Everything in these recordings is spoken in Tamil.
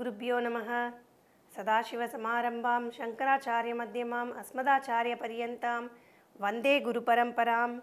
ஸ்ரீகுருப்போ நம சதாசிவசமாரம்பாம் சங்கராச்சாரியமத்தியமாம் அஸ்மதாச்சாரியபரியந்தாம் வந்தே குரு பரம்பராம்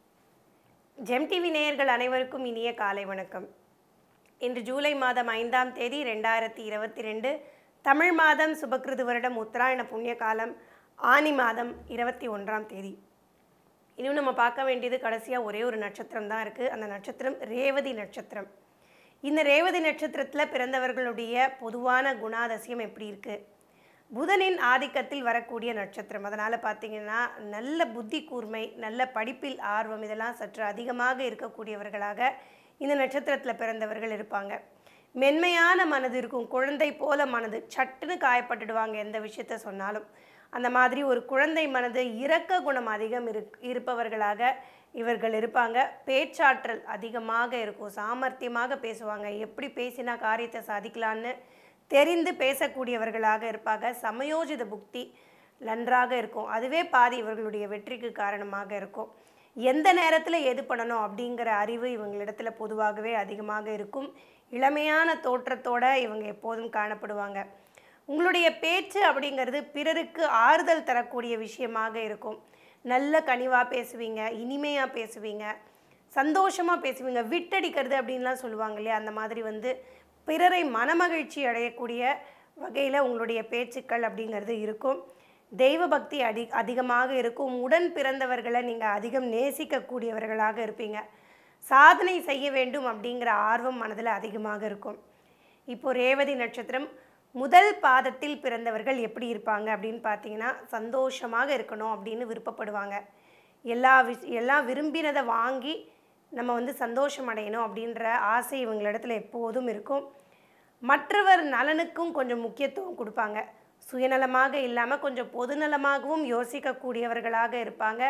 ஜெம் டிவி நேயர்கள் அனைவருக்கும் இனிய காலை வணக்கம் இன்று ஜூலை மாதம் ஐந்தாம் தேதி ரெண்டாயிரத்தி இருபத்தி ரெண்டு தமிழ் மாதம் சுபக்கிருது வருடம் உத்தராயண புண்ணிய காலம் ஆனி மாதம் இருபத்தி ஒன்றாம் தேதி இன்னும் நம்ம பார்க்க வேண்டியது கடைசியாக ஒரே ஒரு நட்சத்திரம் தான் இருக்குது அந்த நட்சத்திரம் ரேவதி நட்சத்திரம் இந்த ரேவதி நட்சத்திரத்தில் பிறந்தவர்களுடைய பொதுவான குணாதிசயம் எப்படி இருக்குது புதனின் ஆதிக்கத்தில் வரக்கூடிய நட்சத்திரம் அதனால் பார்த்தீங்கன்னா நல்ல புத்தி கூர்மை நல்ல படிப்பில் ஆர்வம் இதெல்லாம் சற்று அதிகமாக இருக்கக்கூடியவர்களாக இந்த நட்சத்திரத்தில் பிறந்தவர்கள் இருப்பாங்க மென்மையான மனது இருக்கும் குழந்தை போல மனது சட்டுன்னு காயப்பட்டுடுவாங்க எந்த விஷயத்த சொன்னாலும் அந்த மாதிரி ஒரு குழந்தை மனது இரக்க குணம் அதிகம் இருக் இருப்பவர்களாக இவர்கள் இருப்பாங்க பேச்சாற்றல் அதிகமாக இருக்கும் சாமர்த்தியமாக பேசுவாங்க எப்படி பேசினா காரியத்தை சாதிக்கலான்னு தெரிந்து பேசக்கூடியவர்களாக இருப்பாங்க சமயோஜித புக்தி நன்றாக இருக்கும் அதுவே பாதி இவர்களுடைய வெற்றிக்கு காரணமாக இருக்கும் எந்த நேரத்தில் எது பண்ணணும் அப்படிங்கிற அறிவு இவங்களிடத்துல பொதுவாகவே அதிகமாக இருக்கும் இளமையான தோற்றத்தோட இவங்க எப்போதும் காணப்படுவாங்க உங்களுடைய பேச்சு அப்படிங்கிறது பிறருக்கு ஆறுதல் தரக்கூடிய விஷயமாக இருக்கும் நல்ல கனிவாக பேசுவீங்க இனிமையாக பேசுவீங்க சந்தோஷமாக பேசுவீங்க விட்டடிக்கிறது அப்படின்லாம் சொல்லுவாங்க இல்லையா அந்த மாதிரி வந்து பிறரை மனமகிழ்ச்சி அடையக்கூடிய வகையில் உங்களுடைய பேச்சுக்கள் அப்படிங்கிறது இருக்கும் தெய்வ பக்தி அதி அதிகமாக இருக்கும் உடன் பிறந்தவர்களை நீங்கள் அதிகம் நேசிக்கக்கூடியவர்களாக இருப்பீங்க சாதனை செய்ய வேண்டும் அப்படிங்கிற ஆர்வம் மனதில் அதிகமாக இருக்கும் இப்போ ரேவதி நட்சத்திரம் முதல் பாதத்தில் பிறந்தவர்கள் எப்படி இருப்பாங்க அப்படின்னு பார்த்தீங்கன்னா சந்தோஷமாக இருக்கணும் அப்படின்னு விருப்பப்படுவாங்க எல்லா விஷ் எல்லாம் விரும்பினதை வாங்கி நம்ம வந்து சந்தோஷம் அடையணும் அப்படின்ற ஆசை இவங்களிடத்துல எப்போதும் இருக்கும் மற்றவர் நலனுக்கும் கொஞ்சம் முக்கியத்துவம் கொடுப்பாங்க சுயநலமாக இல்லாமல் கொஞ்சம் பொதுநலமாகவும் யோசிக்கக்கூடியவர்களாக இருப்பாங்க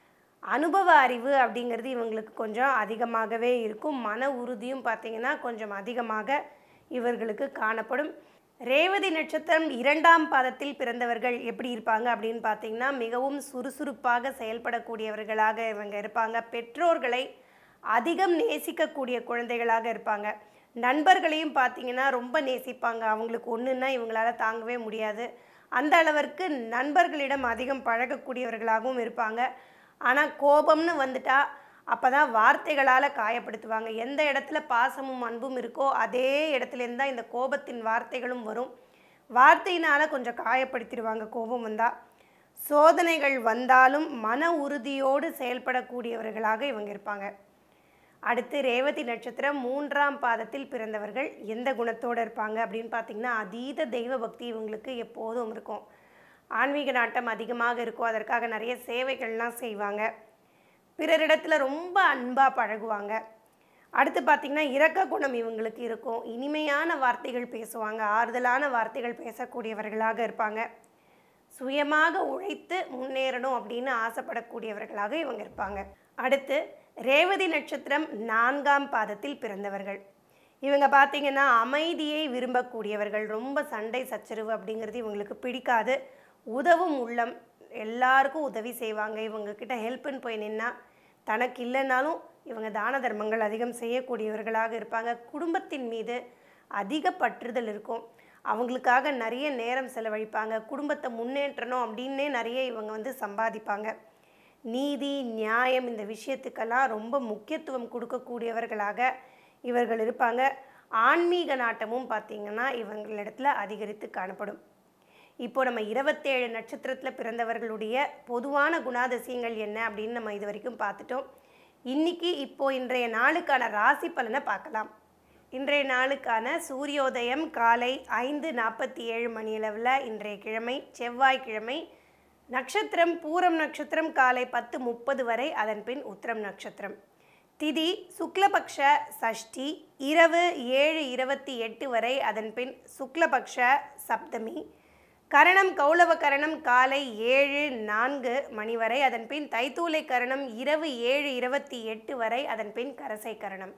அனுபவ அறிவு அப்படிங்கிறது இவங்களுக்கு கொஞ்சம் அதிகமாகவே இருக்கும் மன உறுதியும் பார்த்திங்கன்னா கொஞ்சம் அதிகமாக இவர்களுக்கு காணப்படும் ரேவதி நட்சத்திரம் இரண்டாம் பாதத்தில் பிறந்தவர்கள் எப்படி இருப்பாங்க அப்படின்னு பார்த்தீங்கன்னா மிகவும் சுறுசுறுப்பாக செயல்படக்கூடியவர்களாக இவங்க இருப்பாங்க பெற்றோர்களை அதிகம் நேசிக்கக்கூடிய குழந்தைகளாக இருப்பாங்க நண்பர்களையும் பார்த்தீங்கன்னா ரொம்ப நேசிப்பாங்க அவங்களுக்கு ஒன்றுன்னா இவங்களால தாங்கவே முடியாது அந்த அளவிற்கு நண்பர்களிடம் அதிகம் பழகக்கூடியவர்களாகவும் இருப்பாங்க ஆனால் கோபம்னு வந்துட்டா அப்போ தான் வார்த்தைகளால் காயப்படுத்துவாங்க எந்த இடத்துல பாசமும் அன்பும் இருக்கோ அதே இடத்துலேருந்து தான் இந்த கோபத்தின் வார்த்தைகளும் வரும் வார்த்தையினால் கொஞ்சம் காயப்படுத்திடுவாங்க கோபம் வந்தால் சோதனைகள் வந்தாலும் மன உறுதியோடு செயல்படக்கூடியவர்களாக இவங்க இருப்பாங்க அடுத்து ரேவதி நட்சத்திரம் மூன்றாம் பாதத்தில் பிறந்தவர்கள் எந்த குணத்தோடு இருப்பாங்க அப்படின்னு பார்த்தீங்கன்னா அதீத தெய்வ பக்தி இவங்களுக்கு எப்போதும் இருக்கும் ஆன்மீக நாட்டம் அதிகமாக இருக்கும் அதற்காக நிறைய சேவைகள்லாம் செய்வாங்க பிறரிடத்துல ரொம்ப அன்பாக பழகுவாங்க அடுத்து பார்த்திங்கன்னா இரக்க குணம் இவங்களுக்கு இருக்கும் இனிமையான வார்த்தைகள் பேசுவாங்க ஆறுதலான வார்த்தைகள் பேசக்கூடியவர்களாக இருப்பாங்க சுயமாக உழைத்து முன்னேறணும் அப்படின்னு ஆசைப்படக்கூடியவர்களாக இவங்க இருப்பாங்க அடுத்து ரேவதி நட்சத்திரம் நான்காம் பாதத்தில் பிறந்தவர்கள் இவங்க பார்த்தீங்கன்னா அமைதியை விரும்பக்கூடியவர்கள் ரொம்ப சண்டை சச்சரவு அப்படிங்கிறது இவங்களுக்கு பிடிக்காது உதவும் உள்ளம் எல்லாருக்கும் உதவி செய்வாங்க இவங்க கிட்ட ஹெல்ப்புன்னு போய் நின்னா தனக்கு இல்லைனாலும் இவங்க தான தர்மங்கள் அதிகம் செய்யக்கூடியவர்களாக இருப்பாங்க குடும்பத்தின் மீது அதிக பற்றுதல் இருக்கும் அவங்களுக்காக நிறைய நேரம் செலவழிப்பாங்க குடும்பத்தை முன்னேற்றணும் அப்படின்னே நிறைய இவங்க வந்து சம்பாதிப்பாங்க நீதி நியாயம் இந்த விஷயத்துக்கெல்லாம் ரொம்ப முக்கியத்துவம் கொடுக்கக்கூடியவர்களாக இவர்கள் இருப்பாங்க ஆன்மீக நாட்டமும் பார்த்திங்கன்னா இவங்களிடத்துல அதிகரித்து காணப்படும் இப்போ நம்ம இருபத்தேழு நட்சத்திரத்தில் பிறந்தவர்களுடைய பொதுவான குணாதிசயங்கள் என்ன அப்படின்னு நம்ம இது வரைக்கும் பார்த்துட்டோம் இன்னைக்கு இப்போ இன்றைய நாளுக்கான ராசி பலனை பார்க்கலாம் இன்றைய நாளுக்கான சூரியோதயம் காலை ஐந்து நாற்பத்தி ஏழு மணியளவில் இன்றைய கிழமை செவ்வாய்க்கிழமை நட்சத்திரம் பூரம் நட்சத்திரம் காலை பத்து முப்பது வரை அதன் பின் உத்திரம் நட்சத்திரம் திதி சுக்லபக்ஷ சஷ்டி இரவு ஏழு இருபத்தி எட்டு வரை அதன் பின் சுக்லபக்ஷ சப்தமி கரணம் கௌளவ கரணம் காலை ஏழு நான்கு மணி வரை அதன் பின் தைத்தூலை கரணம் இரவு ஏழு இருபத்தி எட்டு வரை அதன் பின் கரசை கரணம்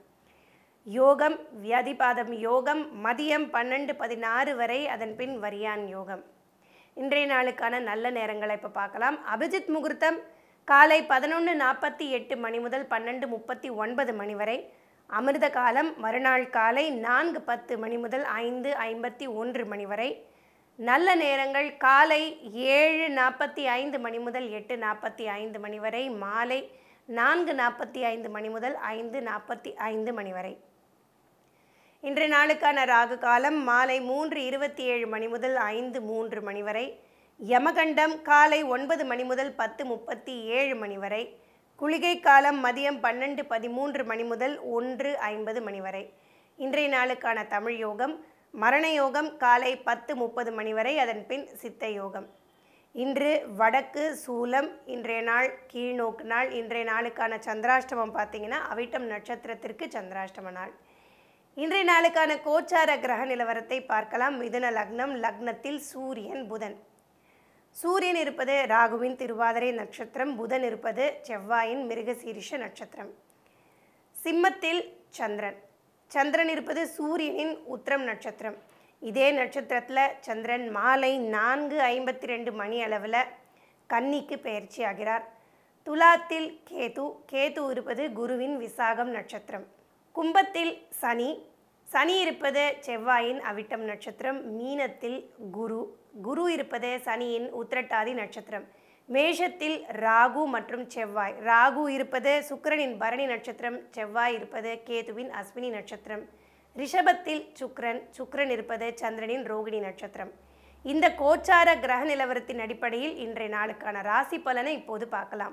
யோகம் வியாதிபாதம் யோகம் மதியம் பன்னெண்டு பதினாறு வரை அதன் பின் வரியான் யோகம் இன்றைய நாளுக்கான நல்ல நேரங்களை இப்போ பார்க்கலாம் அபிஜித் முகூர்த்தம் காலை பதினொன்று நாற்பத்தி எட்டு மணி முதல் பன்னெண்டு முப்பத்தி ஒன்பது மணி வரை அமிர்த காலம் மறுநாள் காலை நான்கு பத்து மணி முதல் ஐந்து ஐம்பத்தி ஒன்று மணி வரை நல்ல நேரங்கள் காலை ஏழு நாற்பத்தி ஐந்து மணி முதல் எட்டு நாற்பத்தி ஐந்து மணி வரை மாலை நான்கு நாற்பத்தி ஐந்து மணி முதல் ஐந்து நாற்பத்தி ஐந்து மணி வரை இன்றைய நாளுக்கான ராகு காலம் மாலை மூன்று இருபத்தி ஏழு மணி முதல் ஐந்து மூன்று மணி வரை யமகண்டம் காலை ஒன்பது மணி முதல் பத்து முப்பத்தி ஏழு மணி வரை குளிகை காலம் மதியம் பன்னெண்டு பதிமூன்று மணி முதல் ஒன்று ஐம்பது மணி வரை இன்றைய நாளுக்கான தமிழ் யோகம் மரண யோகம் காலை பத்து முப்பது மணி வரை அதன் பின் சித்த யோகம் இன்று வடக்கு சூலம் இன்றைய நாள் கீழ்நோக்கு நாள் இன்றைய நாளுக்கான சந்திராஷ்டமம் பார்த்தீங்கன்னா அவிட்டம் நட்சத்திரத்திற்கு சந்திராஷ்டம நாள் இன்றைய நாளுக்கான கோச்சார கிரக நிலவரத்தை பார்க்கலாம் மிதுன லக்னம் லக்னத்தில் சூரியன் புதன் சூரியன் இருப்பது ராகுவின் திருவாதிரை நட்சத்திரம் புதன் இருப்பது செவ்வாயின் மிருகசீரிஷ நட்சத்திரம் சிம்மத்தில் சந்திரன் சந்திரன் இருப்பது சூரியனின் உத்திரம் நட்சத்திரம் இதே நட்சத்திரத்தில் சந்திரன் மாலை நான்கு ஐம்பத்தி ரெண்டு மணி அளவில் கன்னிக்கு பயிற்சி ஆகிறார் துலாத்தில் கேது கேது இருப்பது குருவின் விசாகம் நட்சத்திரம் கும்பத்தில் சனி சனி இருப்பது செவ்வாயின் அவிட்டம் நட்சத்திரம் மீனத்தில் குரு குரு இருப்பது சனியின் உத்திரட்டாதி நட்சத்திரம் மேஷத்தில் ராகு மற்றும் செவ்வாய் ராகு இருப்பது சுக்கிரனின் பரணி நட்சத்திரம் செவ்வாய் இருப்பது கேதுவின் அஸ்வினி நட்சத்திரம் ரிஷபத்தில் சுக்கிரன் சுக்கிரன் இருப்பது சந்திரனின் ரோகிணி நட்சத்திரம் இந்த கோச்சார கிரக நிலவரத்தின் அடிப்படையில் இன்றைய நாளுக்கான ராசி பலனை இப்போது பார்க்கலாம்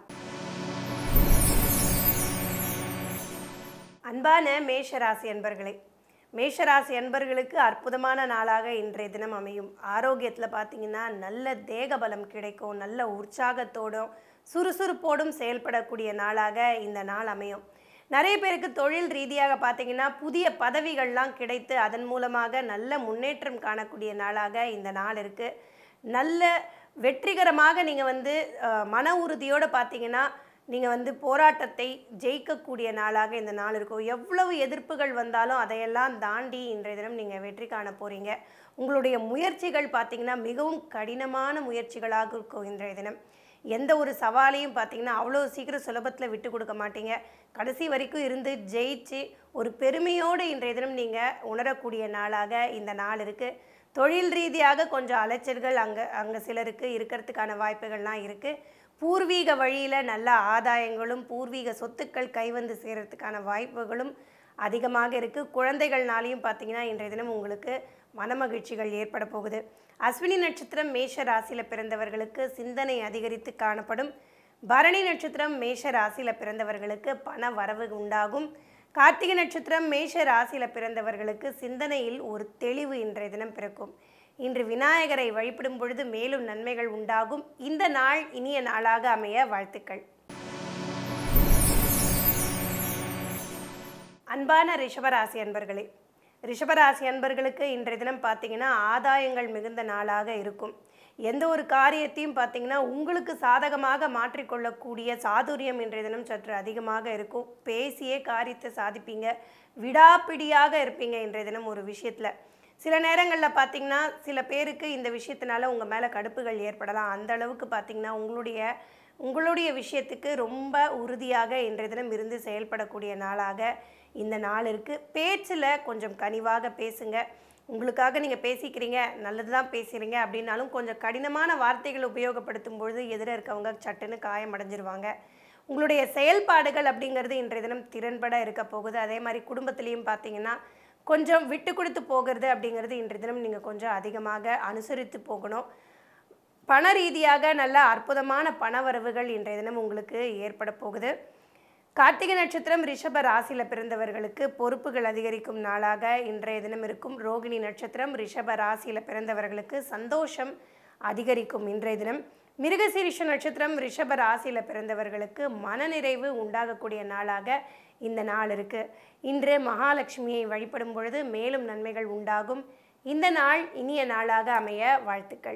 அன்பான மேஷராசி அன்பர்களே மேஷராசி அன்பர்களுக்கு அற்புதமான நாளாக இன்றைய தினம் அமையும் ஆரோக்கியத்தில் பார்த்தீங்கன்னா நல்ல தேக பலம் கிடைக்கும் நல்ல உற்சாகத்தோடும் சுறுசுறுப்போடும் செயல்படக்கூடிய நாளாக இந்த நாள் அமையும் நிறைய பேருக்கு தொழில் ரீதியாக பார்த்தீங்கன்னா புதிய பதவிகள்லாம் கிடைத்து அதன் மூலமாக நல்ல முன்னேற்றம் காணக்கூடிய நாளாக இந்த நாள் இருக்குது நல்ல வெற்றிகரமாக நீங்கள் வந்து அஹ், மன உறுதியோடு பார்த்தீங்கன்னா நீங்கள் வந்து போராட்டத்தை ஜெயிக்கக்கூடிய நாளாக இந்த நாள் இருக்கும் எவ்வளவு எதிர்ப்புகள் வந்தாலும் அதையெல்லாம் தாண்டி இன்றைய தினம் நீங்கள் வெற்றி காண போகிறீங்க உங்களுடைய முயற்சிகள் பார்த்தீங்கன்னா மிகவும் கடினமான முயற்சிகளாக இருக்கும் இன்றைய தினம் எந்த ஒரு சவாலையும் பார்த்தீங்கன்னா அவ்வளோ சீக்கிரம் சுலபத்தில் விட்டு கொடுக்க மாட்டீங்க கடைசி வரைக்கும் இருந்து ஜெயிச்சு ஒரு பெருமையோடு இன்றைய தினம் நீங்கள் உணரக்கூடிய நாளாக இந்த நாள் இருக்குது தொழில் ரீதியாக கொஞ்சம் அலைச்சல்கள் அங்கே அங்கே சிலருக்கு இருக்கிறதுக்கான வாய்ப்புகள்லாம் இருக்குது பூர்வீக வழியில் நல்ல ஆதாயங்களும் பூர்வீக சொத்துக்கள் கைவந்து சேர்கிறதுக்கான வாய்ப்புகளும் அதிகமாக இருக்குது குழந்தைகள்னாலையும் பார்த்தீங்கன்னா இன்றைய தினம் உங்களுக்கு மனமகிழ்ச்சிகள் ஏற்பட போகுது அஸ்வினி நட்சத்திரம் மேஷ ராசியில் பிறந்தவர்களுக்கு சிந்தனை அதிகரித்து காணப்படும் பரணி நட்சத்திரம் மேஷ ராசியில் பிறந்தவர்களுக்கு பண வரவு உண்டாகும் கார்த்திகை நட்சத்திரம் மேஷ ராசியில் பிறந்தவர்களுக்கு சிந்தனையில் ஒரு தெளிவு இன்றைய தினம் பிறக்கும் இன்று விநாயகரை வழிபடும் பொழுது மேலும் நன்மைகள் உண்டாகும் இந்த நாள் இனிய நாளாக அமைய வாழ்த்துக்கள் அன்பான ரிஷபராசி அன்பர்களே ரிஷபராசி அன்பர்களுக்கு இன்றைய தினம் பார்த்தீங்கன்னா ஆதாயங்கள் மிகுந்த நாளாக இருக்கும் எந்த ஒரு காரியத்தையும் பார்த்தீங்கன்னா உங்களுக்கு சாதகமாக மாற்றிக்கொள்ளக்கூடிய சாதுரியம் இன்றைய தினம் சற்று அதிகமாக இருக்கும் பேசியே காரியத்தை சாதிப்பீங்க விடாப்பிடியாக இருப்பீங்க இன்றைய தினம் ஒரு விஷயத்தில் சில நேரங்களில் பார்த்தீங்கன்னா சில பேருக்கு இந்த விஷயத்தினால உங்கள் மேலே கடுப்புகள் ஏற்படலாம் அந்த அளவுக்கு பார்த்தீங்கன்னா உங்களுடைய உங்களுடைய விஷயத்துக்கு ரொம்ப உறுதியாக இன்றைய தினம் இருந்து செயல்படக்கூடிய நாளாக இந்த நாள் இருக்குது பேச்சில் கொஞ்சம் கனிவாக பேசுங்க உங்களுக்காக நீங்கள் பேசிக்கிறீங்க நல்லது தான் பேசுகிறீங்க அப்படின்னாலும் கொஞ்சம் கடினமான வார்த்தைகளை உபயோகப்படுத்தும் பொழுது எதிர இருக்கவங்க சட்டுன்னு காயமடைஞ்சிருவாங்க உங்களுடைய செயல்பாடுகள் அப்படிங்கிறது இன்றைய தினம் திறன்பட இருக்க போகுது அதே மாதிரி குடும்பத்திலையும் பார்த்தீங்கன்னா கொஞ்சம் விட்டு கொடுத்து போகிறது அப்படிங்கிறது இன்றைய தினம் நீங்கள் கொஞ்சம் அதிகமாக அனுசரித்து போகணும் பண ரீதியாக நல்ல அற்புதமான பணவரவுகள் இன்றைய தினம் உங்களுக்கு ஏற்பட போகுது கார்த்திகை நட்சத்திரம் ரிஷப ராசியில் பிறந்தவர்களுக்கு பொறுப்புகள் அதிகரிக்கும் நாளாக இன்றைய தினம் இருக்கும் ரோகிணி நட்சத்திரம் ரிஷப ராசியில் பிறந்தவர்களுக்கு சந்தோஷம் அதிகரிக்கும் இன்றைய தினம் மிருகசீரிஷ நட்சத்திரம் ரிஷப ராசியில் பிறந்தவர்களுக்கு மனநிறைவு உண்டாகக்கூடிய நாளாக இந்த நாள் இருக்குது இன்று மகாலட்சுமியை வழிபடும் பொழுது மேலும் நன்மைகள் உண்டாகும் இந்த நாள் இனிய நாளாக அமைய வாழ்த்துக்கள்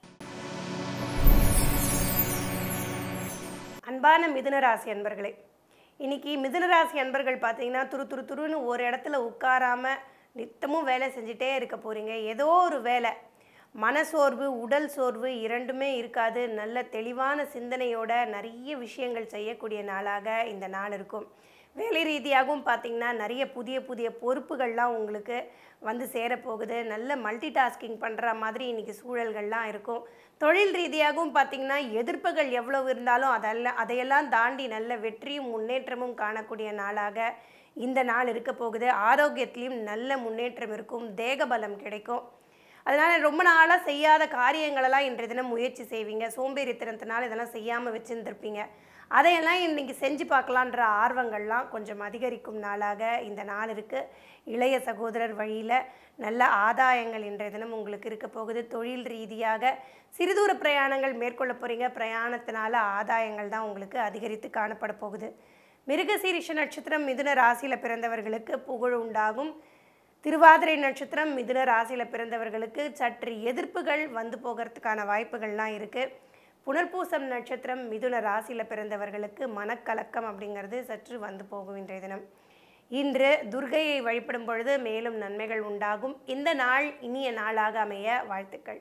அன்பான மிதுன ராசி அன்பர்களே இன்னைக்கு மிதுன ராசி அன்பர்கள் பார்த்தீங்கன்னா துரு துரு துருன்னு ஒரு இடத்துல உட்காராம நித்தமும் வேலை செஞ்சுட்டே இருக்க போறீங்க ஏதோ ஒரு வேலை மனசோர்வு உடல் சோர்வு இரண்டுமே இருக்காது நல்ல தெளிவான சிந்தனையோட நிறைய விஷயங்கள் செய்யக்கூடிய நாளாக இந்த நாள் இருக்கும் வேலை ரீதியாகவும் பார்த்தீங்கன்னா நிறைய புதிய புதிய பொறுப்புகள்லாம் உங்களுக்கு வந்து சேரப்போகுது நல்ல மல்டி டாஸ்கிங் பண்ணுற மாதிரி இன்றைக்கி சூழல்கள்லாம் இருக்கும் தொழில் ரீதியாகவும் பார்த்தீங்கன்னா எதிர்ப்புகள் எவ்வளவு இருந்தாலும் அதெல்லாம் அதையெல்லாம் தாண்டி நல்ல வெற்றியும் முன்னேற்றமும் காணக்கூடிய நாளாக இந்த நாள் இருக்க போகுது ஆரோக்கியத்திலையும் நல்ல முன்னேற்றம் இருக்கும் தேகபலம் கிடைக்கும் அதனால் ரொம்ப நாளாக செய்யாத காரியங்களெல்லாம் இன்றைய தினம் முயற்சி செய்வீங்க சோம்பேறித்தனத்தினால இதெல்லாம் செய்யாமல் வச்சுருந்துருப்பீங்க அதையெல்லாம் இன்றைக்கி செஞ்சு பார்க்கலான்ற ஆர்வங்கள்லாம் கொஞ்சம் அதிகரிக்கும் நாளாக இந்த நாள் இருக்குது இளைய சகோதரர் வழியில் நல்ல ஆதாயங்கள் இன்றைய தினம் உங்களுக்கு இருக்க போகுது தொழில் ரீதியாக சிறுதூர பிரயாணங்கள் மேற்கொள்ள போகிறீங்க பிரயாணத்தினால ஆதாயங்கள் தான் உங்களுக்கு அதிகரித்து காணப்பட போகுது மிருகசீரிஷ நட்சத்திரம் மிதுன ராசியில் பிறந்தவர்களுக்கு புகழ் உண்டாகும் திருவாதிரை நட்சத்திரம் மிதுன ராசியில் பிறந்தவர்களுக்கு சற்று எதிர்ப்புகள் வந்து போகிறதுக்கான வாய்ப்புகள்லாம் இருக்குது புனர்பூசம் நட்சத்திரம் மிதுன ராசியில் பிறந்தவர்களுக்கு மனக்கலக்கம் அப்படிங்கிறது சற்று வந்து போகும் இன்றைய தினம் இன்று துர்கையை வழிபடும் பொழுது மேலும் நன்மைகள் உண்டாகும் இந்த நாள் இனிய நாளாக அமைய வாழ்த்துக்கள்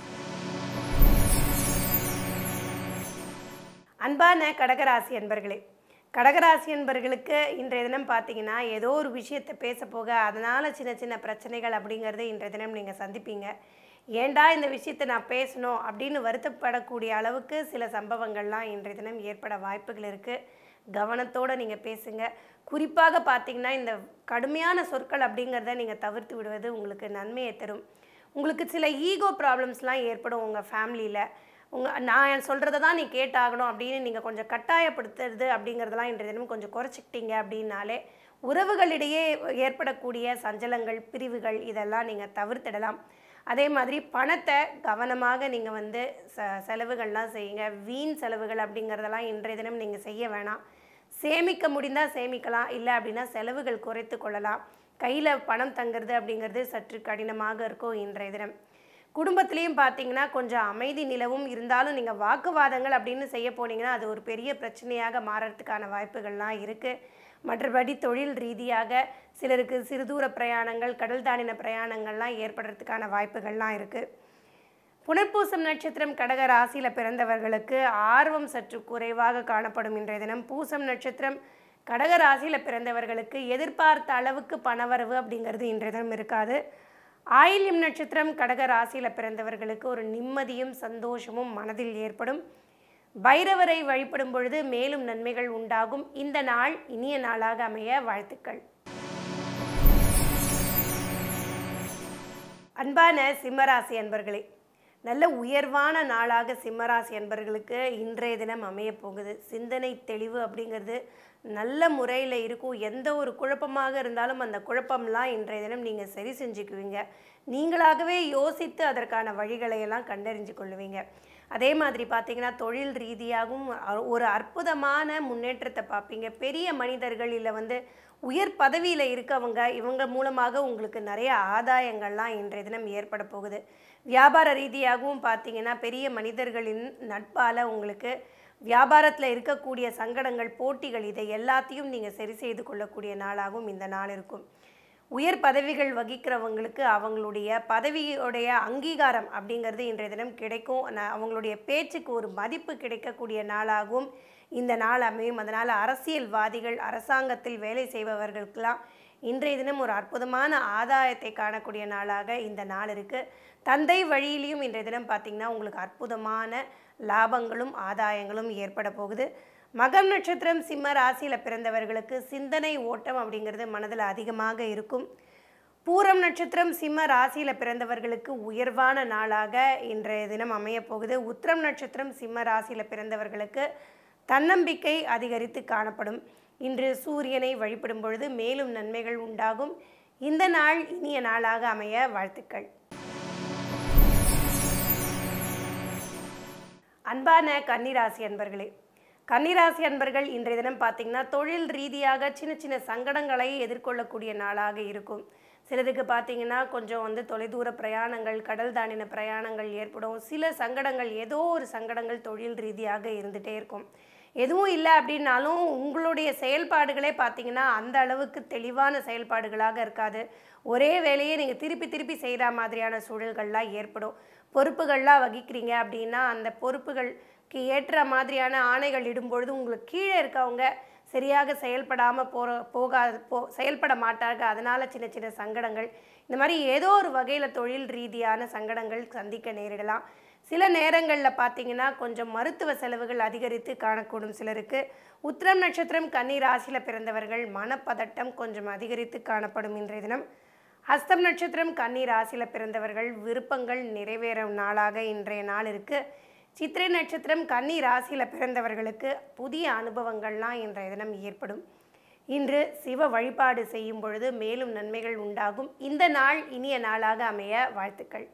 அன்பான கடகராசி அன்பர்களே கடகராசி அன்பர்களுக்கு இன்றைய தினம் பார்த்தீங்கன்னா ஏதோ ஒரு விஷயத்தை பேச போக அதனால் சின்ன சின்ன பிரச்சனைகள் அப்படிங்கிறது இன்றைய தினம் நீங்கள் சந்திப்பீங்க ஏண்டா இந்த விஷயத்தை நான் பேசணும் அப்படின்னு வருத்தப்படக்கூடிய அளவுக்கு சில சம்பவங்கள்லாம் இன்றைய தினம் ஏற்பட வாய்ப்புகள் இருக்குது கவனத்தோடு நீங்கள் பேசுங்க குறிப்பாக பார்த்தீங்கன்னா இந்த கடுமையான சொற்கள் அப்படிங்கிறத நீங்கள் தவிர்த்து விடுவது உங்களுக்கு நன்மையை தரும் உங்களுக்கு சில ஈகோ ப்ராப்ளம்ஸ்லாம் ஏற்படும் உங்கள் ஃபேமிலியில் உங்கள் நான் சொல்கிறத தான் நீ கேட்டாகணும் அப்படின்னு நீங்கள் கொஞ்சம் கட்டாயப்படுத்துறது அப்படிங்கிறதெல்லாம் இன்றைய தினம் கொஞ்சம் குறைச்சிக்கிட்டீங்க அப்படின்னாலே உறவுகளிடையே ஏற்படக்கூடிய சஞ்சலங்கள் பிரிவுகள் இதெல்லாம் நீங்கள் தவிர்த்திடலாம் அதே மாதிரி பணத்தை கவனமாக நீங்கள் வந்து ச செலவுகள்லாம் செய்யுங்க வீண் செலவுகள் அப்படிங்கிறதெல்லாம் இன்றைய தினம் நீங்கள் செய்ய வேணாம் சேமிக்க முடிந்தால் சேமிக்கலாம் இல்லை அப்படின்னா செலவுகள் குறைத்து கொள்ளலாம் கையில் பணம் தங்குறது அப்படிங்கிறது சற்று கடினமாக இருக்கும் இன்றைய தினம் குடும்பத்திலையும் பார்த்தீங்கன்னா கொஞ்சம் அமைதி நிலவும் இருந்தாலும் நீங்கள் வாக்குவாதங்கள் அப்படின்னு செய்ய போனீங்கன்னா அது ஒரு பெரிய பிரச்சனையாக மாறறதுக்கான வாய்ப்புகள்லாம் இருக்குது மற்றபடி தொழில் ரீதியாக சிலருக்கு சிறுதூர பிரயாணங்கள் கடல் தாண்டின பிரயாணங்கள்லாம் ஏற்படுறதுக்கான வாய்ப்புகள்லாம் இருக்குது புனர்பூசம் நட்சத்திரம் கடக ராசியில் பிறந்தவர்களுக்கு ஆர்வம் சற்று குறைவாக காணப்படும் இன்றைய தினம் பூசம் நட்சத்திரம் கடக ராசியில் பிறந்தவர்களுக்கு எதிர்பார்த்த அளவுக்கு பணவரவு அப்படிங்கிறது இன்றைய தினம் இருக்காது ஆயில்யம் நட்சத்திரம் கடக ராசியில் பிறந்தவர்களுக்கு ஒரு நிம்மதியும் சந்தோஷமும் மனதில் ஏற்படும் பைரவரை வழிபடும் பொழுது மேலும் நன்மைகள் உண்டாகும் இந்த நாள் இனிய நாளாக அமைய வாழ்த்துக்கள் அன்பான சிம்மராசி அன்பர்களே நல்ல உயர்வான நாளாக சிம்மராசி அன்பர்களுக்கு இன்றைய தினம் அமைய போகுது சிந்தனை தெளிவு அப்படிங்கிறது நல்ல முறையில் இருக்கும் எந்த ஒரு குழப்பமாக இருந்தாலும் அந்த குழப்பம்லாம் இன்றைய தினம் நீங்கள் சரி செஞ்சுக்குவீங்க நீங்களாகவே யோசித்து அதற்கான வழிகளை எல்லாம் கண்டறிஞ்சு கொள்ளுவீங்க அதே மாதிரி பார்த்தீங்கன்னா தொழில் ரீதியாகவும் அ- ஒரு அற்புதமான முன்னேற்றத்தை பார்ப்பீங்க பெரிய மனிதர்கள் இல்லை வந்து உயர் பதவியில் இருக்கவங்க இவங்க மூலமாக உங்களுக்கு நிறைய ஆதாயங்கள்லாம் இன்றைய தினம் ஏற்பட போகுது வியாபார ரீதியாகவும் பார்த்தீங்கன்னா பெரிய மனிதர்களின் நட்பால் உங்களுக்கு வியாபாரத்தில் இருக்கக்கூடிய சங்கடங்கள் போட்டிகள் இதை எல்லாத்தையும் நீங்கள் சரி செய்து கொள்ளக்கூடிய நாளாகவும் இந்த நாள் இருக்கும் உயர் பதவிகள் வகிக்கிறவங்களுக்கு அவங்களுடைய பதவியுடைய அங்கீகாரம் அப்படிங்கிறது இன்றைய தினம் கிடைக்கும் ந- அவங்களுடைய பேச்சுக்கு ஒரு மதிப்பு கிடைக்கக்கூடிய நாளாகவும் இந்த நாள் அமையும் அதனால் அரசியல்வாதிகள் அரசாங்கத்தில் வேலை செய்பவர்களுக்கெல்லாம் இன்றைய தினம் ஒரு அற்புதமான ஆதாயத்தை காணக்கூடிய நாளாக இந்த நாள் இருக்குது தந்தை வழியிலையும் இன்றைய தினம் பார்த்திங்கன்னா உங்களுக்கு அற்புதமான லாபங்களும் ஆதாயங்களும் ஏற்பட போகுது மகம் நட்சத்திரம் சிம்ம ராசியில் பிறந்தவர்களுக்கு சிந்தனை ஓட்டம் அப்படிங்கிறது மனதில் அதிகமாக இருக்கும் பூரம் நட்சத்திரம் சிம்ம ராசியில் பிறந்தவர்களுக்கு உயர்வான நாளாக இன்றைய தினம் அமையப் போகுது உத்திரம் நட்சத்திரம் சிம்ம ராசியில் பிறந்தவர்களுக்கு தன்னம்பிக்கை அதிகரித்து காணப்படும் இன்று சூரியனை வழிபடும் பொழுது மேலும் நன்மைகள் உண்டாகும் இந்த நாள் இனிய நாளாக அமைய வாழ்த்துக்கள் அன்பான கன்னிராசி அன்பர்களே கன்னிராசி அன்பர்கள் இன்றைய தினம் பார்த்தீங்கன்னா தொழில் ரீதியாக சின்ன சின்ன சங்கடங்களை எதிர்கொள்ளக்கூடிய நாளாக இருக்கும் சிலருக்கு பார்த்தீங்கன்னா கொஞ்சம் வந்து தொலைதூர பிரயாணங்கள் கடல் தாண்டின பிரயாணங்கள் ஏற்படும் சில சங்கடங்கள் ஏதோ ஒரு சங்கடங்கள் தொழில் ரீதியாக இருந்துகிட்டே இருக்கும் எதுவும் இல்லை அப்படின்னாலும் உங்களுடைய செயல்பாடுகளே பார்த்தீங்கன்னா அந்த அளவுக்கு தெளிவான செயல்பாடுகளாக இருக்காது ஒரே வேலையை நீங்கள் திருப்பி திருப்பி செய்கிற மாதிரியான சூழல்கள்லாம் ஏற்படும் பொறுப்புகள்லாம் வகிக்கிறீங்க அப்படின்னா அந்த பொறுப்புகளுக்கு ஏற்ற மாதிரியான ஆணைகள் இடும்பொழுது உங்களுக்கு கீழே இருக்கவங்க சரியாக செயல்படாமல் போகிற போகா போ செயல்பட மாட்டாங்க அதனால் சின்ன சின்ன சங்கடங்கள் இந்த மாதிரி ஏதோ ஒரு வகையில் தொழில் ரீதியான சங்கடங்கள் சந்திக்க நேரிடலாம் சில நேரங்களில் பார்த்தீங்கன்னா கொஞ்சம் மருத்துவ செலவுகள் அதிகரித்து காணக்கூடும் சிலருக்கு உத்திரம் நட்சத்திரம் கன்னி ராசியில் பிறந்தவர்கள் மனப்பதட்டம் கொஞ்சம் அதிகரித்து காணப்படும் இன்றைய தினம் ஹஸ்தம் நட்சத்திரம் கன்னி ராசியில் பிறந்தவர்கள் விருப்பங்கள் நிறைவேறும் நாளாக இன்றைய நாள் இருக்குது சித்திரை நட்சத்திரம் கன்னி ராசியில் பிறந்தவர்களுக்கு புதிய அனுபவங்கள்லாம் இன்றைய தினம் ஏற்படும் இன்று சிவ வழிபாடு செய்யும் பொழுது மேலும் நன்மைகள் உண்டாகும் இந்த நாள் இனிய நாளாக அமைய வாழ்த்துக்கள்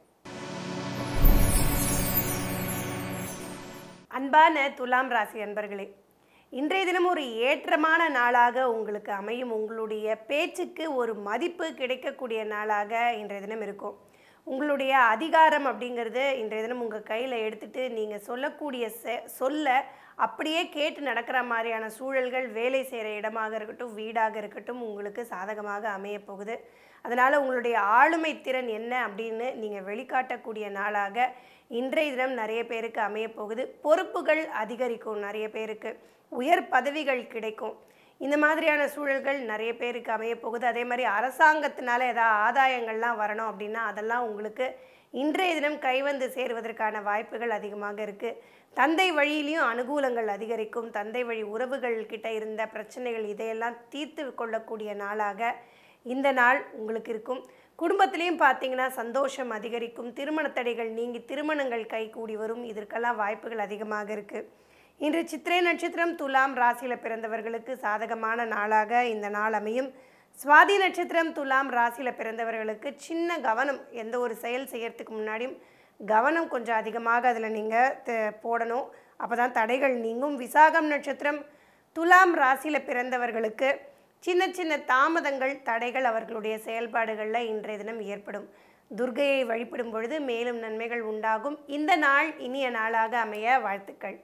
அன்பான துலாம் ராசி அன்பர்களே இன்றைய தினம் ஒரு ஏற்றமான நாளாக உங்களுக்கு அமையும் உங்களுடைய பேச்சுக்கு ஒரு மதிப்பு கிடைக்கக்கூடிய நாளாக இன்றைய தினம் இருக்கும் உங்களுடைய அதிகாரம் அப்படிங்கிறது இன்றைய தினம் உங்கள் கையில் எடுத்துட்டு நீங்கள் சொல்லக்கூடிய செ சொல்ல அப்படியே கேட்டு நடக்கிற மாதிரியான சூழல்கள் வேலை செய்கிற இடமாக இருக்கட்டும் வீடாக இருக்கட்டும் உங்களுக்கு சாதகமாக அமையப் போகுது அதனால் உங்களுடைய ஆளுமை திறன் என்ன அப்படின்னு நீங்கள் வெளிக்காட்டக்கூடிய நாளாக இன்றைய தினம் நிறைய பேருக்கு அமையப் போகுது பொறுப்புகள் அதிகரிக்கும் நிறைய பேருக்கு உயர் பதவிகள் கிடைக்கும் இந்த மாதிரியான சூழல்கள் நிறைய பேருக்கு அமையப் போகுது அதே மாதிரி அரசாங்கத்தினால ஏதாவது ஆதாயங்கள்லாம் வரணும் அப்படின்னா அதெல்லாம் உங்களுக்கு இன்றைய தினம் கைவந்து சேருவதற்கான வாய்ப்புகள் அதிகமாக இருக்குது தந்தை வழியிலையும் அனுகூலங்கள் அதிகரிக்கும் தந்தை வழி உறவுகள் கிட்ட இருந்த பிரச்சனைகள் இதையெல்லாம் தீர்த்து கொள்ளக்கூடிய நாளாக இந்த நாள் உங்களுக்கு இருக்கும் குடும்பத்திலையும் பார்த்தீங்கன்னா சந்தோஷம் அதிகரிக்கும் திருமண தடைகள் நீங்கி திருமணங்கள் கைகூடி வரும் இதற்கெல்லாம் வாய்ப்புகள் அதிகமாக இருக்குது இன்று சித்திரை நட்சத்திரம் துலாம் ராசியில் பிறந்தவர்களுக்கு சாதகமான நாளாக இந்த நாள் அமையும் சுவாதி நட்சத்திரம் துலாம் ராசியில் பிறந்தவர்களுக்கு சின்ன கவனம் எந்த ஒரு செயல் செய்யறதுக்கு முன்னாடியும் கவனம் கொஞ்சம் அதிகமாக அதில் நீங்கள் போடணும் அப்போ தான் தடைகள் நீங்கும் விசாகம் நட்சத்திரம் துலாம் ராசியில் பிறந்தவர்களுக்கு சின்ன சின்ன தாமதங்கள் தடைகள் அவர்களுடைய செயல்பாடுகளில் இன்றைய தினம் ஏற்படும் துர்கையை வழிபடும் பொழுது மேலும் நன்மைகள் உண்டாகும் இந்த நாள் இனிய நாளாக அமைய வாழ்த்துக்கள்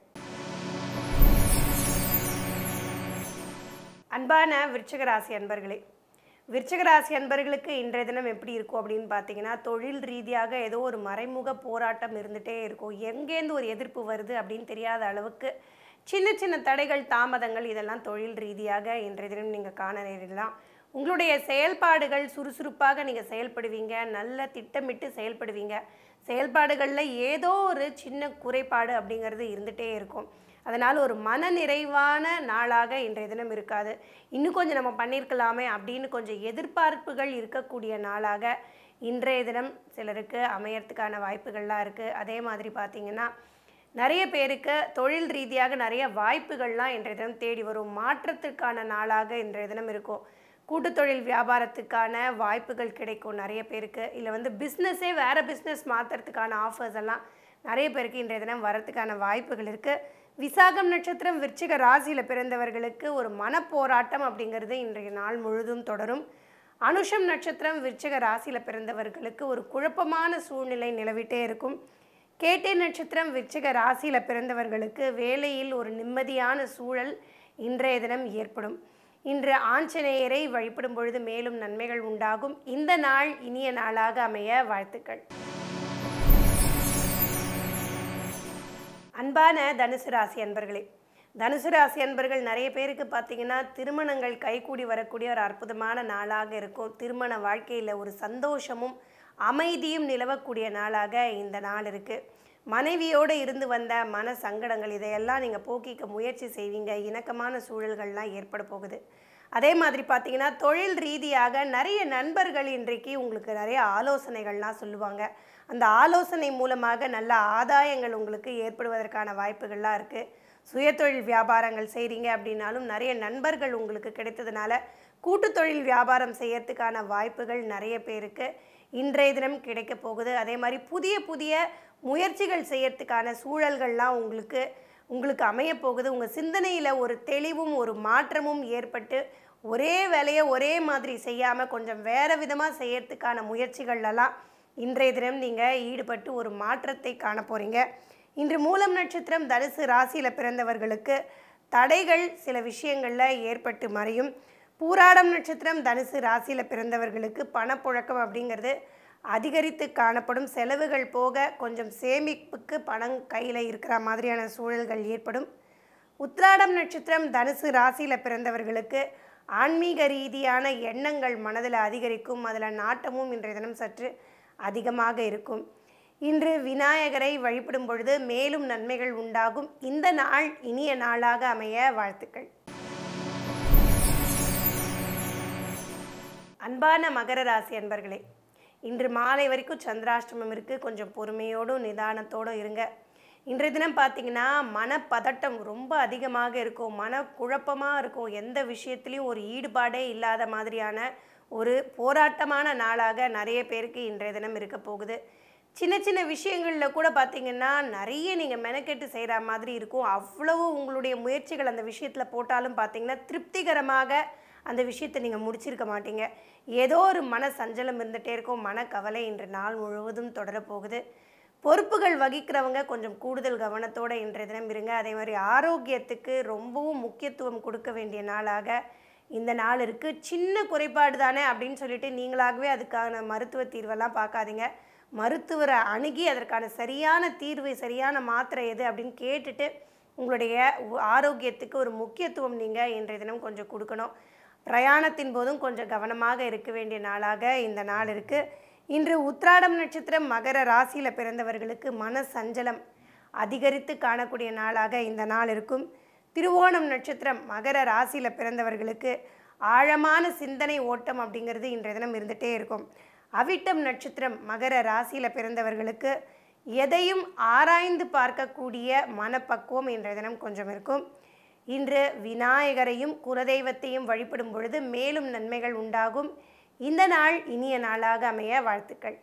அன்பான விருச்சிக ராசி அன்பர்களே விருச்சிக ராசி அன்பர்களுக்கு இன்றைய தினம் எப்படி இருக்கும் அப்படின்னு பார்த்தீங்கன்னா தொழில் ரீதியாக ஏதோ ஒரு மறைமுக போராட்டம் இருந்துகிட்டே இருக்கும் எங்கேருந்து ஒரு எதிர்ப்பு வருது அப்படின்னு தெரியாத அளவுக்கு சின்ன சின்ன தடைகள் தாமதங்கள் இதெல்லாம் தொழில் ரீதியாக இன்றைய தினம் நீங்கள் காண நேரிடலாம் உங்களுடைய செயல்பாடுகள் சுறுசுறுப்பாக நீங்கள் செயல்படுவீங்க நல்ல திட்டமிட்டு செயல்படுவீங்க செயல்பாடுகளில் ஏதோ ஒரு சின்ன குறைபாடு அப்படிங்கிறது இருந்துகிட்டே இருக்கும் அதனால் ஒரு மன நிறைவான நாளாக இன்றைய தினம் இருக்காது இன்னும் கொஞ்சம் நம்ம பண்ணியிருக்கலாமே அப்படின்னு கொஞ்சம் எதிர்பார்ப்புகள் இருக்கக்கூடிய நாளாக இன்றைய தினம் சிலருக்கு அமையறதுக்கான வாய்ப்புகள்லாம் இருக்குது அதே மாதிரி பார்த்திங்கன்னா நிறைய பேருக்கு தொழில் ரீதியாக நிறைய வாய்ப்புகள்லாம் இன்றைய தினம் தேடி வரும் மாற்றத்துக்கான நாளாக இன்றைய தினம் இருக்கும் கூட்டுத் தொழில் வியாபாரத்துக்கான வாய்ப்புகள் கிடைக்கும் நிறைய பேருக்கு இல்லை வந்து பிஸ்னஸே வேறு பிஸ்னஸ் மாற்றுறதுக்கான ஆஃபர்ஸ் எல்லாம் நிறைய பேருக்கு இன்றைய தினம் வரத்துக்கான வாய்ப்புகள் இருக்குது விசாகம் நட்சத்திரம் விருச்சிக ராசியில் பிறந்தவர்களுக்கு ஒரு மனப்போராட்டம் அப்படிங்கிறது இன்றைய நாள் முழுதும் தொடரும் அனுஷம் நட்சத்திரம் விருச்சிக ராசியில் பிறந்தவர்களுக்கு ஒரு குழப்பமான சூழ்நிலை நிலவிட்டே இருக்கும் கேட்டை நட்சத்திரம் விருச்சிக ராசியில் பிறந்தவர்களுக்கு வேலையில் ஒரு நிம்மதியான சூழல் இன்றைய தினம் ஏற்படும் இன்று ஆஞ்சநேயரை வழிபடும் பொழுது மேலும் நன்மைகள் உண்டாகும் இந்த நாள் இனிய நாளாக அமைய வாழ்த்துக்கள் அன்பான தனுசு ராசி அன்பர்களே தனுசு ராசி அன்பர்கள் நிறைய பேருக்கு பார்த்தீங்கன்னா திருமணங்கள் கைகூடி வரக்கூடிய ஒரு அற்புதமான நாளாக இருக்கும் திருமண வாழ்க்கையில் ஒரு சந்தோஷமும் அமைதியும் நிலவக்கூடிய நாளாக இந்த நாள் இருக்குது மனைவியோடு இருந்து வந்த மன சங்கடங்கள் இதையெல்லாம் நீங்கள் போக்கிக்க முயற்சி செய்வீங்க இணக்கமான சூழல்கள்லாம் ஏற்பட போகுது அதே மாதிரி பார்த்தீங்கன்னா தொழில் ரீதியாக நிறைய நண்பர்கள் இன்றைக்கு உங்களுக்கு நிறைய ஆலோசனைகள்லாம் சொல்லுவாங்க அந்த ஆலோசனை மூலமாக நல்ல ஆதாயங்கள் உங்களுக்கு ஏற்படுவதற்கான வாய்ப்புகள்லாம் இருக்குது சுயதொழில் வியாபாரங்கள் செய்கிறீங்க அப்படின்னாலும் நிறைய நண்பர்கள் உங்களுக்கு கிடைத்ததுனால கூட்டுத் தொழில் வியாபாரம் செய்யறதுக்கான வாய்ப்புகள் நிறைய பேருக்கு இன்றைய தினம் கிடைக்க போகுது அதே மாதிரி புதிய புதிய முயற்சிகள் செய்யறதுக்கான சூழல்கள்லாம் உங்களுக்கு உங்களுக்கு அமைய போகுது உங்கள் சிந்தனையில் ஒரு தெளிவும் ஒரு மாற்றமும் ஏற்பட்டு ஒரே வேலையை ஒரே மாதிரி செய்யாமல் கொஞ்சம் வேறு விதமாக செய்யறதுக்கான முயற்சிகள்லாம் இன்றைய தினம் நீங்கள் ஈடுபட்டு ஒரு மாற்றத்தை காண போகிறீங்க இன்று மூலம் நட்சத்திரம் தனுசு ராசியில் பிறந்தவர்களுக்கு தடைகள் சில விஷயங்களில் ஏற்பட்டு மறையும் பூராடம் நட்சத்திரம் தனுசு ராசியில் பிறந்தவர்களுக்கு பணப்புழக்கம் அப்படிங்கிறது அதிகரித்து காணப்படும் செலவுகள் போக கொஞ்சம் சேமிப்புக்கு பணம் கையில் இருக்கிற மாதிரியான சூழல்கள் ஏற்படும் உத்ராடம் நட்சத்திரம் தனுசு ராசியில் பிறந்தவர்களுக்கு ஆன்மீக ரீதியான எண்ணங்கள் மனதில் அதிகரிக்கும் அதில் நாட்டமும் இன்றைய தினம் சற்று அதிகமாக இருக்கும் இன்று விநாயகரை வழிபடும் பொழுது மேலும் நன்மைகள் உண்டாகும் இந்த நாள் இனிய நாளாக அமைய வாழ்த்துக்கள் அன்பான மகர ராசி அன்பர்களே இன்று மாலை வரைக்கும் சந்திராஷ்டமம் இருக்குது கொஞ்சம் பொறுமையோடும் நிதானத்தோடும் இருங்க இன்றைய தினம் பார்த்தீங்கன்னா மனப்பதட்டம் ரொம்ப அதிகமாக இருக்கும் மன குழப்பமாக இருக்கும் எந்த விஷயத்துலையும் ஒரு ஈடுபாடே இல்லாத மாதிரியான ஒரு போராட்டமான நாளாக நிறைய பேருக்கு இன்றைய தினம் இருக்க போகுது சின்ன சின்ன விஷயங்களில் கூட பார்த்தீங்கன்னா நிறைய நீங்கள் மெனக்கெட்டு செய்கிற மாதிரி இருக்கும் அவ்வளவு உங்களுடைய முயற்சிகள் அந்த விஷயத்தில் போட்டாலும் பார்த்தீங்கன்னா திருப்திகரமாக அந்த விஷயத்தை நீங்கள் முடிச்சிருக்க மாட்டீங்க ஏதோ ஒரு மன சஞ்சலம் இருந்துகிட்டே இருக்கும் மனக்கவலை இன்று நாள் முழுவதும் தொடரப்போகுது பொறுப்புகள் வகிக்கிறவங்க கொஞ்சம் கூடுதல் கவனத்தோடு இன்றைய தினம் இருங்க அதே மாதிரி ஆரோக்கியத்துக்கு ரொம்பவும் முக்கியத்துவம் கொடுக்க வேண்டிய நாளாக இந்த நாள் இருக்குது சின்ன குறைபாடு தானே அப்படின்னு சொல்லிட்டு நீங்களாகவே அதுக்கான மருத்துவ தீர்வெல்லாம் பார்க்காதீங்க மருத்துவரை அணுகி அதற்கான சரியான தீர்வு சரியான மாத்திரை எது அப்படின்னு கேட்டுட்டு உங்களுடைய உ- ஆரோக்கியத்துக்கு ஒரு முக்கியத்துவம் நீங்கள் இன்றைய தினம் கொஞ்சம் கொடுக்கணும் பிரயாணத்தின் போதும் கொஞ்சம் கவனமாக இருக்க வேண்டிய நாளாக இந்த நாள் இருக்குது இன்று உத்ராடம் நட்சத்திரம் மகர ராசியில் பிறந்தவர்களுக்கு மன சஞ்சலம் அதிகரித்து காணக்கூடிய நாளாக இந்த நாள் இருக்கும் திருவோணம் நட்சத்திரம் மகர ராசியில் பிறந்தவர்களுக்கு ஆழமான சிந்தனை ஓட்டம் அப்படிங்கிறது இன்றைய தினம் இருந்துகிட்டே இருக்கும் அவிட்டம் நட்சத்திரம் மகர ராசியில் பிறந்தவர்களுக்கு எதையும் ஆராய்ந்து பார்க்கக்கூடிய மனப்பக்குவம் இன்றைய தினம் கொஞ்சம் இருக்கும் இன்று விநாயகரையும் குலதெய்வத்தையும் வழிபடும் பொழுது மேலும் நன்மைகள் உண்டாகும் இந்த நாள் இனிய நாளாக அமைய வாழ்த்துக்கள்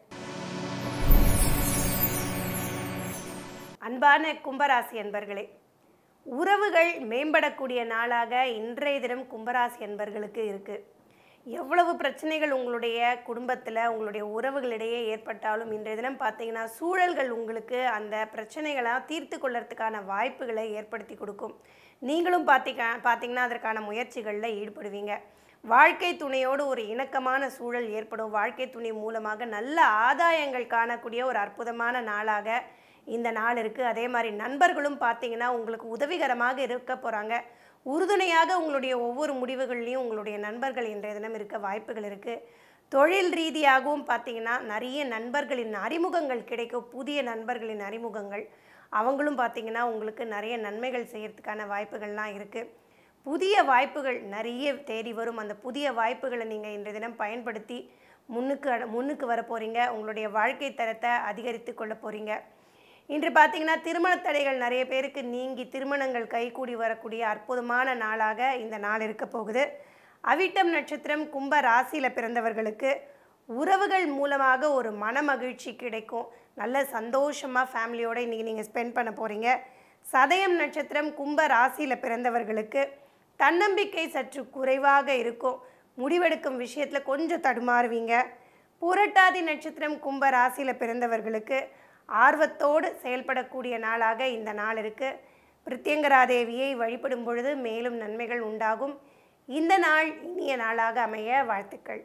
அன்பான கும்பராசி அன்பர்களே உறவுகள் மேம்படக்கூடிய நாளாக இன்றைய தினம் கும்பராசி அன்பர்களுக்கு இருக்குது எவ்வளவு பிரச்சனைகள் உங்களுடைய குடும்பத்தில் உங்களுடைய உறவுகளிடையே ஏற்பட்டாலும் இன்றைய தினம் பார்த்தீங்கன்னா சூழல்கள் உங்களுக்கு அந்த பிரச்சனைகளை தீர்த்து கொள்ளறதுக்கான வாய்ப்புகளை ஏற்படுத்தி கொடுக்கும் நீங்களும் பார்த்தீங்க பார்த்தீங்கன்னா அதற்கான முயற்சிகளில் ஈடுபடுவீங்க வாழ்க்கை துணையோடு ஒரு இணக்கமான சூழல் ஏற்படும் வாழ்க்கை துணை மூலமாக நல்ல ஆதாயங்கள் காணக்கூடிய ஒரு அற்புதமான நாளாக இந்த நாள் இருக்குது அதே மாதிரி நண்பர்களும் பார்த்தீங்கன்னா உங்களுக்கு உதவிகரமாக இருக்க போகிறாங்க உறுதுணையாக உங்களுடைய ஒவ்வொரு முடிவுகள்லையும் உங்களுடைய நண்பர்கள் இன்றைய தினம் இருக்க வாய்ப்புகள் இருக்குது தொழில் ரீதியாகவும் பார்த்தீங்கன்னா நிறைய நண்பர்களின் அறிமுகங்கள் கிடைக்கும் புதிய நண்பர்களின் அறிமுகங்கள் அவங்களும் பார்த்தீங்கன்னா உங்களுக்கு நிறைய நன்மைகள் செய்யறதுக்கான வாய்ப்புகள்லாம் இருக்குது புதிய வாய்ப்புகள் நிறைய தேடி வரும் அந்த புதிய வாய்ப்புகளை நீங்கள் இன்றைய தினம் பயன்படுத்தி முன்னுக்கு அட- முன்னுக்கு வர போகிறீங்க உங்களுடைய வாழ்க்கை தரத்தை அதிகரித்து கொள்ள போகிறீங்க இன்று பார்த்தீங்கன்னா திருமண தடைகள் நிறைய பேருக்கு நீங்கி திருமணங்கள் கைகூடி வரக்கூடிய அற்புதமான நாளாக இந்த நாள் இருக்க போகுது அவிட்டம் நட்சத்திரம் கும்ப ராசியில் பிறந்தவர்களுக்கு உறவுகள் மூலமாக ஒரு மன மகிழ்ச்சி கிடைக்கும் நல்ல சந்தோஷமாக ஃபேமிலியோட இன்றைக்கி நீங்கள் ஸ்பெண்ட் பண்ண போகிறீங்க சதயம் நட்சத்திரம் கும்ப ராசியில் பிறந்தவர்களுக்கு தன்னம்பிக்கை சற்று குறைவாக இருக்கும் முடிவெடுக்கும் விஷயத்தில் கொஞ்சம் தடுமாறுவீங்க பூரட்டாதி நட்சத்திரம் கும்ப ராசியில் பிறந்தவர்களுக்கு ஆர்வத்தோடு செயல்படக்கூடிய நாளாக இந்த நாள் இருக்குது பிரித்யங்கராதேவியை வழிபடும் பொழுது மேலும் நன்மைகள் உண்டாகும் இந்த நாள் இனிய நாளாக அமைய வாழ்த்துக்கள்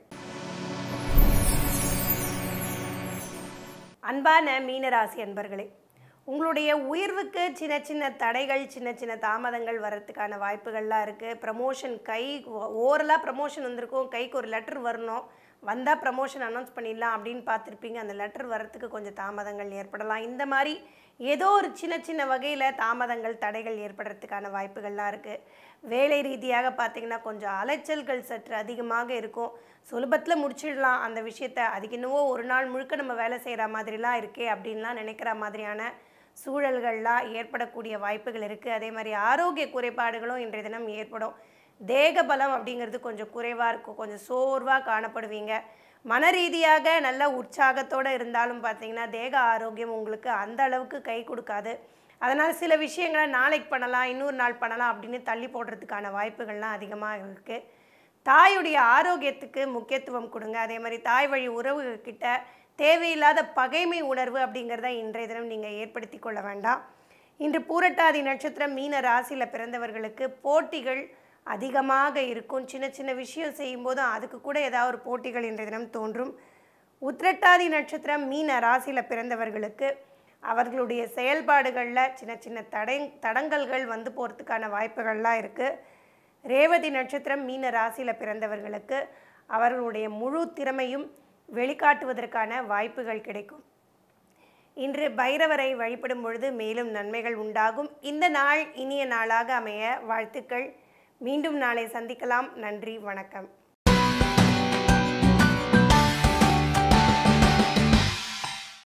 அன்பான மீனராசி அன்பர்களே உங்களுடைய உயர்வுக்கு சின்ன சின்ன தடைகள் சின்ன சின்ன தாமதங்கள் வர்றதுக்கான வாய்ப்புகள்லாம் இருக்குது ப்ரமோஷன் கை ஓரலாக ப்ரமோஷன் வந்திருக்கும் கைக்கு ஒரு லெட்டர் வரணும் வந்தால் ப்ரமோஷன் அனௌன்ஸ் பண்ணிடலாம் அப்படின்னு பார்த்துருப்பீங்க அந்த லெட்டர் வர்றதுக்கு கொஞ்சம் தாமதங்கள் ஏற்படலாம் இந்த மாதிரி ஏதோ ஒரு சின்ன சின்ன வகையில் தாமதங்கள் தடைகள் ஏற்படுறதுக்கான வாய்ப்புகள்லாம் இருக்குது வேலை ரீதியாக பார்த்தீங்கன்னா கொஞ்சம் அலைச்சல்கள் சற்று அதிகமாக இருக்கும் சுலபத்தில் முடிச்சிடலாம் அந்த விஷயத்த அதுக்கு என்னவோ ஒரு நாள் முழுக்க நம்ம வேலை செய்கிற மாதிரிலாம் இருக்கே அப்படின்லாம் நினைக்கிற மாதிரியான சூழல்கள்லாம் ஏற்படக்கூடிய வாய்ப்புகள் இருக்குது அதே மாதிரி ஆரோக்கிய குறைபாடுகளும் இன்றைய தினம் ஏற்படும் தேக பலம் அப்படிங்கிறது கொஞ்சம் குறைவாக இருக்கும் கொஞ்சம் சோர்வாக காணப்படுவீங்க மன ரீதியாக நல்ல உற்சாகத்தோடு இருந்தாலும் பார்த்தீங்கன்னா தேக ஆரோக்கியம் உங்களுக்கு அந்த அளவுக்கு கை கொடுக்காது அதனால் சில விஷயங்களை நாளைக்கு பண்ணலாம் இன்னொரு நாள் பண்ணலாம் அப்படின்னு தள்ளி போடுறதுக்கான வாய்ப்புகள்லாம் அதிகமாக இருக்குது தாயுடைய ஆரோக்கியத்துக்கு முக்கியத்துவம் கொடுங்க அதே மாதிரி தாய் வழி உறவுகிட்ட தேவையில்லாத பகைமை உணர்வு அப்படிங்கிறத இன்றைய தினம் நீங்கள் ஏற்படுத்தி கொள்ள வேண்டாம் இன்று பூரட்டாதி நட்சத்திரம் மீன ராசியில் பிறந்தவர்களுக்கு போட்டிகள் அதிகமாக இருக்கும் சின்ன சின்ன விஷயம் செய்யும்போதும் அதுக்கு கூட ஏதாவது ஒரு போட்டிகள் இன்றைய தினம் தோன்றும் உத்திரட்டாதி நட்சத்திரம் மீன ராசியில் பிறந்தவர்களுக்கு அவர்களுடைய செயல்பாடுகளில் சின்ன சின்ன தடை தடங்கல்கள் வந்து போகிறதுக்கான வாய்ப்புகள்லாம் இருக்குது ரேவதி நட்சத்திரம் மீன ராசியில் பிறந்தவர்களுக்கு அவர்களுடைய முழு திறமையும் வெளிக்காட்டுவதற்கான வாய்ப்புகள் கிடைக்கும் இன்று பைரவரை வழிபடும் பொழுது மேலும் நன்மைகள் உண்டாகும் இந்த நாள் இனிய நாளாக அமைய வாழ்த்துக்கள் மீண்டும் நாளை சந்திக்கலாம் நன்றி வணக்கம்